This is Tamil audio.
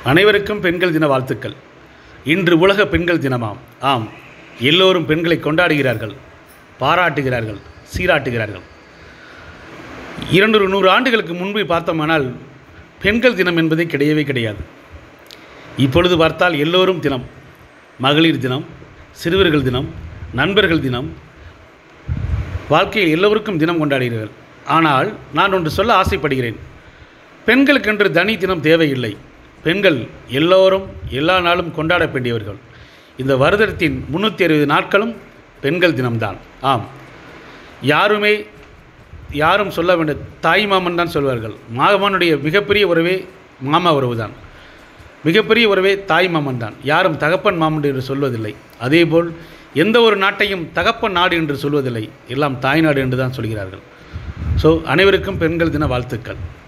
அனைவருக்கும் பெண்கள் தின வாழ்த்துக்கள் இன்று உலக பெண்கள் தினமாம் ஆம் எல்லோரும் பெண்களை கொண்டாடுகிறார்கள் பாராட்டுகிறார்கள் சீராட்டுகிறார்கள் இரண்டு நூறு ஆண்டுகளுக்கு முன்பு பார்த்தோமானால் பெண்கள் தினம் என்பதே கிடையவே கிடையாது இப்பொழுது பார்த்தால் எல்லோரும் தினம் மகளிர் தினம் சிறுவர்கள் தினம் நண்பர்கள் தினம் வாழ்க்கையில் எல்லோருக்கும் தினம் கொண்டாடுகிறார்கள் ஆனால் நான் ஒன்று சொல்ல ஆசைப்படுகிறேன் பெண்களுக்கென்று தனி தினம் தேவையில்லை பெண்கள் எல்லோரும் எல்லா நாளும் கொண்டாட வேண்டியவர்கள் இந்த வருடத்தின் முந்நூற்றி அறுபது நாட்களும் பெண்கள் தினம்தான் ஆம் யாருமே யாரும் சொல்ல வேண்டிய தாய் மாமன் தான் சொல்வார்கள் மாமனுடைய மிகப்பெரிய உறவே மாமா உறவு தான் மிகப்பெரிய உறவே தாய் மாமன் தான் யாரும் தகப்பன் மாமன் என்று சொல்வதில்லை அதேபோல் எந்த ஒரு நாட்டையும் தகப்பன் நாடு என்று சொல்வதில்லை எல்லாம் தாய் நாடு என்று தான் சொல்கிறார்கள் ஸோ அனைவருக்கும் பெண்கள் தின வாழ்த்துக்கள்